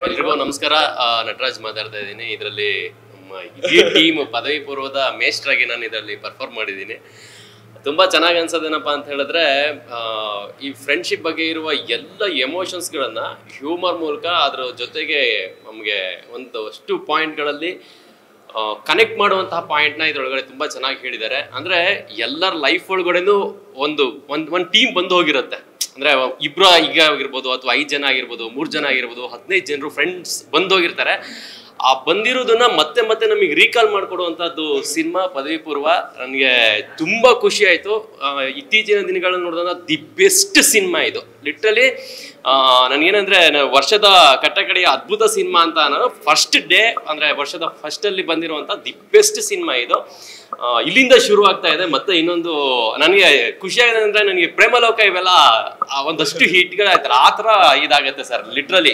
ಎಲ್ರಿಗೂ ನಮಸ್ಕಾರ ಆ, ನಟರಾಜ್ ಮಾತಾಡ್ತಾ ಇದ್ದೀನಿ ಇದರಲ್ಲಿ ನಮ್ಮ ಇಡೀ ಟೀಮ್ ಪದವಿ ಪೂರ್ವದ ಮೇಸ್ಟ್ರಾಗಿ ನಾನು ಇದರಲ್ಲಿ ಪರ್ಫಾರ್ಮ್ ಮಾಡಿದ್ದೀನಿ ತುಂಬ ಚೆನ್ನಾಗಿ ಅನ್ಸೋದೇನಪ್ಪ ಅಂತ ಹೇಳಿದ್ರೆ ಆ, ಈ ಫ್ರೆಂಡ್ಶಿಪ್ ಬಗ್ಗೆ ಇರುವ ಎಲ್ಲ ಎಮೋಷನ್ಸ್ಗಳನ್ನು ಹ್ಯೂಮರ್ ಮೂಲಕ ಅದರ ಜೊತೆಗೆ ನಮಗೆ ಒಂದಷ್ಟು ಪಾಯಿಂಟ್ಗಳಲ್ಲಿ ಕನೆಕ್ಟ್ ಮಾಡುವಂತಹ ಪಾಯಿಂಟ್ನ ಇದ್ರೊಳಗಡೆ ತುಂಬ ಚೆನ್ನಾಗಿ ಹೇಳಿದ್ದಾರೆ ಅಂದರೆ ಎಲ್ಲರ ಲೈಫ್ ಒಳಗಡೆನೂ ಒಂದು ಒಂದು ಒಂದು ಟೀಮ್ ಬಂದು ಹೋಗಿರುತ್ತೆ ಅಂದರೆ ಇಬ್ಬರು ಈಗ ಆಗಿರ್ಬೋದು ಅಥವಾ ಐದು ಜನ ಆಗಿರ್ಬೋದು ಮೂರು ಜನ ಆಗಿರ್ಬೋದು ಹದಿನೈದು ಜನರು ಫ್ರೆಂಡ್ಸ್ ಬಂದೋಗಿರ್ತಾರೆ ಆ ಬಂದಿರೋದನ್ನ ಮತ್ತೆ ಮತ್ತೆ ನಮಗೆ ರೀಕಾಲ್ ಮಾಡಿಕೊಡುವಂಥದ್ದು ಸಿನಿಮಾ ಪದವಿ ಪೂರ್ವ ನನಗೆ ತುಂಬ ಖುಷಿ ಆಯಿತು ಇತ್ತೀಚಿನ ದಿನಗಳನ್ನು ನೋಡಿದಾಗ ದಿ ಬೆಸ್ಟ್ ಸಿನಿಮಾ ಇದು ಲಿಟ್ರಲಿ ನನಗೇನಂದ್ರೆ ನಾನು ವರ್ಷದ ಕಟ್ಟಕಡೆಯ ಅದ್ಭುತ ಸಿನಿಮಾ ಅಂತ ನಾನು ಫಸ್ಟ್ ಡೇ ಅಂದರೆ ವರ್ಷದ ಫಸ್ಟಲ್ಲಿ ಬಂದಿರುವಂಥ ದಿ ಬೆಸ್ಟ್ ಸಿನಿಮಾ ಇದು ಆ, ಇಲ್ಲಿಂದ ಶುರು ಆಗ್ತಾ ಇದೆ ಮತ್ತೆ ಇನ್ನೊಂದು ನನಗೆ ಖುಷಿ ಆಗಿದೆ ಅಂದ್ರೆ ನನಗೆ ಪ್ರೇಮಲೋಕ ಇವೆಲ್ಲ ಆ ಒಂದಷ್ಟು ಹಿಟ್ಗಳಾಯ್ತಲ್ಲ ಆ ಥರ ಇದಾಗತ್ತೆ ಸರ್ ಲಿಟ್ರಲಿ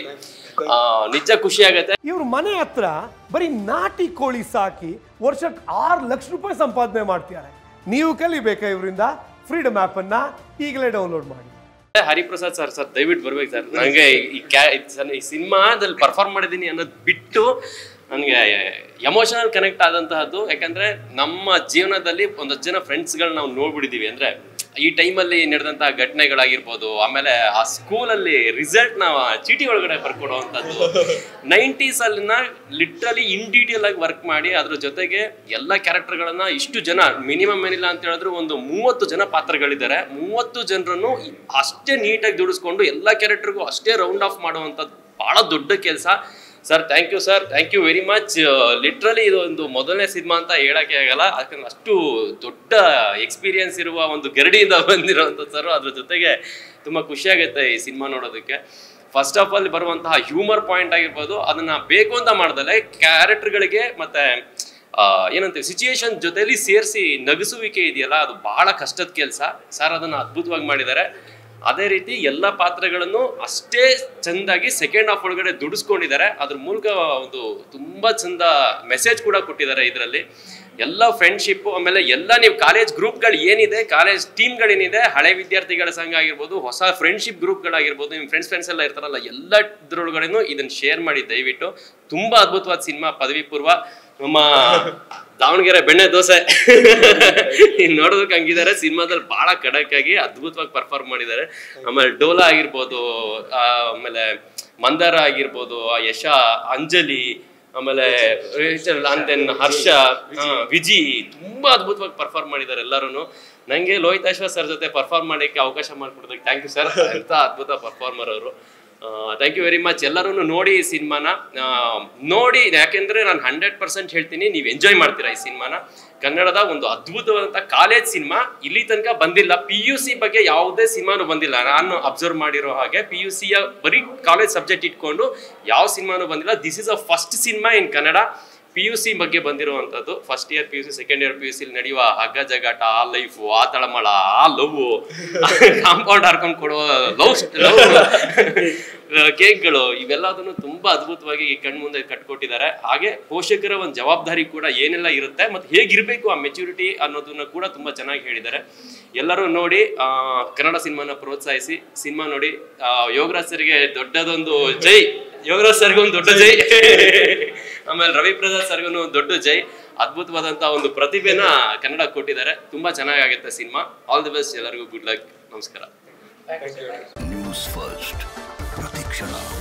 ನಿಜ ಖುಷಿ ಆಗತ್ತೆ ಇವ್ರ ಮನೆ ಹತ್ರ ಬರೀ ನಾಟಿ ಕೋಳಿ ಸಾಕಿ ವರ್ಷಕ್ಕೆ ಆರು ಲಕ್ಷ ರೂಪಾಯಿ ಸಂಪಾದನೆ ಮಾಡ್ತಿದ್ದಾರೆ ನೀವು ಕಲಿಬೇಕಾ ಇವರಿಂದ ಫ್ರೀಡಮ್ ಆ್ಯಪ್ ಅನ್ನ ಈಗಲೇ ಡೌನ್ಲೋಡ್ ಮಾಡಿ ಹರಿಪ್ರಸಾದ್ ಸರ್ ಸರ್ ದಯವಿಟ್ಟು ಬರ್ಬೇಕು ಸರ್ ನನಗೆ ಈ ಕ್ಯಾ ಇದ್ ಸರ್ ಈ ಸಿನಿಮಾದಲ್ಲಿ ಪರ್ಫಾರ್ಮ್ ಮಾಡಿದ್ದೀನಿ ಅನ್ನೋದು ಬಿಟ್ಟು ನನಗೆ ಎಮೋಷನಲ್ ಕನೆಕ್ಟ್ ಆದಂತಹದ್ದು ಯಾಕಂದ್ರೆ ನಮ್ಮ ಜೀವನದಲ್ಲಿ ಒಂದಷ್ಟು ಜನ ಫ್ರೆಂಡ್ಸ್ಗಳನ್ನ ನಾವು ನೋಡ್ಬಿಟ್ಟಿದೀವಿ ಅಂದ್ರೆ ಈ ಟೈಮಲ್ಲಿ ನಡೆದಂತಹ ಘಟನೆಗಳಾಗಿರ್ಬೋದು ಆಮೇಲೆ ಆ ಸ್ಕೂಲಲ್ಲಿ ರಿಸಲ್ಟ್ ನ ಚೀಟಿ ಒಳಗಡೆ ಬರ್ಕೊಡುವಂಥದ್ದು ನೈಂಟೀಸ್ ಅಲ್ಲಿನ ಲಿಟ್ರಲಿ ಇನ್ ಡೀಟೇಲ್ ಆಗಿ ವರ್ಕ್ ಮಾಡಿ ಅದ್ರ ಜೊತೆಗೆ ಎಲ್ಲ ಕ್ಯಾರೆಕ್ಟರ್ಗಳನ್ನ ಇಷ್ಟು ಜನ ಮಿನಿಮಮ್ ಏನಿಲ್ಲ ಅಂತ ಹೇಳಿದ್ರು ಒಂದು ಮೂವತ್ತು ಜನ ಪಾತ್ರಗಳಿದ್ದಾರೆ ಮೂವತ್ತು ಜನರನ್ನು ಅಷ್ಟೇ ನೀಟಾಗಿ ದುಡಿಸ್ಕೊಂಡು ಎಲ್ಲ ಕ್ಯಾರೆಕ್ಟರ್ಗೂ ಅಷ್ಟೇ ರೌಂಡ್ ಆಫ್ ಮಾಡುವಂಥದ್ದು ಬಹಳ ದೊಡ್ಡ ಕೆಲಸ sir thank you sir thank you very much literally ಇದು ಒಂದು ಮೊದಲನೇ ಸಿನಿಮಾ ಅಂತ ಹೇಳಕ್ಕೆ ಆಗಲ್ಲ ಯಾಕಂದ್ರೆ ಅಷ್ಟು ದೊಡ್ಡ ಎಕ್ಸ್ಪೀರಿಯನ್ಸ್ ಇರುವ ಒಂದು ಗರಡಿಯಿಂದ ಬಂದಿರೋಂಥ ಸರ್ ಅದ್ರ ಜೊತೆಗೆ ತುಂಬ ಖುಷಿಯಾಗುತ್ತೆ ಈ ಸಿನಿಮಾ ನೋಡೋದಕ್ಕೆ ಫಸ್ಟ್ ಆಫ್ ಆಲ್ ಬರುವಂತಹ ಹ್ಯೂಮರ್ ಪಾಯಿಂಟ್ ಆಗಿರ್ಬೋದು ಅದನ್ನ ಬೇಕು ಅಂತ ಮಾಡ್ದಲೆ ಕ್ಯಾರೆಕ್ಟರ್ಗಳಿಗೆ ಮತ್ತೆ ಆ, ಏನಂತೀವಿ ಸಿಚುಯೇಷನ್ ಜೊತೆಲಿ ಸೇರಿಸಿ ನಗಿಸುವಿಕೆ ಇದೆಯಲ್ಲ ಅದು ಬಹಳ ಕಷ್ಟದ ಕೆಲಸ ಸರ್ ಅದನ್ನ ಅದ್ಭುತವಾಗಿ ಮಾಡಿದ್ದಾರೆ ಅದೇ ರೀತಿ ಎಲ್ಲ ಪಾತ್ರಗಳನ್ನು ಅಷ್ಟೇ ಚೆಂದಾಗಿ ಸೆಕೆಂಡ್ ಹಾಫ್ ಒಳಗಡೆ ದುಡಿಸ್ಕೊಂಡಿದ್ದಾರೆ ಅದ್ರ ಮೂಲಕ ಒಂದು ತುಂಬಾ ಚಂದ ಮೆಸೇಜ್ ಕೂಡ ಕೊಟ್ಟಿದ್ದಾರೆ ಇದರಲ್ಲಿ ಎಲ್ಲ ಫ್ರೆಂಡ್ಶಿಪ್ ಆಮೇಲೆ ಎಲ್ಲ ನೀವು ಕಾಲೇಜ್ ಗ್ರೂಪ್ಗಳು ಏನಿದೆ ಕಾಲೇಜ್ ಟೀಮ್ಗಳೇನಿದೆ ಹಳೆ ವಿದ್ಯಾರ್ಥಿಗಳ ಸಂಘ ಆಗಿರ್ಬೋದು ಹೊಸ ಫ್ರೆಂಡ್ಶಿಪ್ ಗ್ರೂಪ್ಗಳಾಗಿರ್ಬೋದು ನಿಮ್ಮ ಫ್ರೆಂಡ್ಸ್ ಫ್ರೆಂಡ್ಸ್ ಎಲ್ಲ ಇರ್ತಾರಲ್ಲ ಎಲ್ಲ ಇದ್ರೊಳಗಡೆನೂ ಇದನ್ನ ಶೇರ್ ಮಾಡಿ ದಯವಿಟ್ಟು ತುಂಬಾ ಅದ್ಭುತವಾದ ಸಿನಿಮಾ ಪದವಿ ಪೂರ್ವ ನಮ್ಮ ದಾವಣಗೆರೆ ಬೆಣ್ಣೆ ದೋಸೆ ಇನ್ ನೋಡೋದಕ್ಕೆ ಹಂಗಿದ್ದಾರೆ ಸಿನಿಮಾದಲ್ಲಿ ಬಹಳ ಖಡಕ್ ಆಗಿ ಅದ್ಭುತವಾಗಿ ಪರ್ಫಾರ್ಮ್ ಮಾಡಿದ್ದಾರೆ ಆಮೇಲೆ ಡೋಲಾ ಆಗಿರ್ಬೋದು ಆ, ಆಮೇಲೆ ಮಂದಾರ ಆಗಿರ್ಬೋದು ಆ ಯಶ ಅಂಜಲಿ ಆಮೇಲೆ ದೆನ್ ಹರ್ಷ ಆ, ವಿಜಿ ತುಂಬಾ ಅದ್ಭುತವಾಗಿ ಪರ್ಫಾರ್ಮ್ ಮಾಡಿದ್ದಾರೆ ಎಲ್ಲರೂ ನಂಗೆ ಲೋಹಿತಾಶ್ವ ಸರ್ ಜೊತೆ ಪರ್ಫಾರ್ಮ್ ಮಾಡಲಿಕ್ಕೆ ಅವಕಾಶ ಮಾಡಿಕೊಡೋದಕ್ಕೆ ಥ್ಯಾಂಕ್ ಯು ಸರ್ ಎಂತ ಅದ್ಭುತ ಪರ್ಫಾರ್ಮರ್ ಅವರು ಥ್ಯಾಂಕ್ ಯು ವೆರಿ ಮಚ್ ಎಲ್ಲರೂ ನೋಡಿ ಈ ಸಿನಿಮಾನ ಆ, ನೋಡಿ ಯಾಕೆಂದ್ರೆ ನಾನು ಹಂಡ್ರೆಡ್ ಪರ್ಸೆಂಟ್ ಹೇಳ್ತೀನಿ ನೀವು ಎಂಜಾಯ್ ಮಾಡ್ತೀರಾ ಈ ಸಿನಿಮಾನ ಕನ್ನಡದ ಒಂದು ಅದ್ಭುತವಾದಂಥ ಕಾಲೇಜ್ ಸಿನಿಮಾ ಇಲ್ಲಿ ತನಕ ಬಂದಿಲ್ಲ ಪಿ ಯು ಸಿ ಬಗ್ಗೆ ಯಾವುದೇ ಸಿನಿಮಾನು ಬಂದಿಲ್ಲ ನಾನು ಅಬ್ಸರ್ವ್ ಮಾಡಿರೋ ಹಾಗೆ ಪಿ ಯು ಸಿಯ ಬರೀ ಕಾಲೇಜ್ ಸಬ್ಜೆಕ್ಟ್ ಇಟ್ಕೊಂಡು ಯಾವ ಸಿನಿಮಾನು ಬಂದಿಲ್ಲ this is a first cinema in Kannada P U C ಬಗ್ಗೆ ಬಂದಿರುವಂಥದ್ದು first year P U C second year P U C ನಡೆಯುವ ಹಗ್ಗ ಜಗಾಟ ಆ ಲೈಫು ಆ ತಳಮಳ ಆ ಲವ್ ಕಾಂಪೌಂಡ್ ಹಾರ್ಕೊಂಡು ಕೊಡುವ ಲವ್ ಲವ್ ಕೇಕ್ಗಳು ಇವೆಲ್ಲದನ್ನು ತುಂಬಾ ಅದ್ಭುತವಾಗಿ ಕಣ್ಮುಂದೆ ಕಟ್ಕೊಟ್ಟಿದ್ದಾರೆ ಹಾಗೆ ಪೋಷಕರ ಒಂದು ಜವಾಬ್ದಾರಿ ಕೂಡ ಏನೆಲ್ಲ ಇರುತ್ತೆ ಮತ್ತೆ ಹೇಗಿರ್ಬೇಕು ಆ ಮೆಚುರಿಟಿ ಅನ್ನೋದನ್ನ ಕೂಡ ತುಂಬಾ ಚೆನ್ನಾಗಿ ಹೇಳಿದ್ದಾರೆ ಎಲ್ಲರೂ ನೋಡಿ ಆ, ಕನ್ನಡ ಸಿನಿಮಾನ ಪ್ರೋತ್ಸಾಹಿಸಿ ಸಿನಿಮಾ ನೋಡಿ ಆ, ಯೋಗರಾಜ್ ಸರ್ಗೆ ದೊಡ್ಡದೊಂದು ಜೈ ಯೋಗರಾಜ್ ಸರ್ಗೆ ಒಂದು ದೊಡ್ಡ ಜೈ ಆಮೇಲೆ ರವಿ ಪ್ರಸಾದ್ ಸರ್ಗೂ ಒಂದು ದೊಡ್ಡ ಜೈ ಅದ್ಭುತವಾದಂತಹ ಒಂದು ಪ್ರತಿಭೆನ ಕನ್ನಡ ಕೊಟ್ಟಿದ್ದಾರೆ ತುಂಬಾ ಚೆನ್ನಾಗಾಗುತ್ತೆ ಸಿನಿಮಾ ಆಲ್ ದಿ ಬೆಸ್ಟ್ ಎಲ್ಲರಿಗೂ ಗುಡ್ ಲಕ್ ನಮಸ್ಕಾರ ನ್ಯೂಸ್ ಫಸ್ಟ್ ಪ್ರತಿಕ್ಷಣ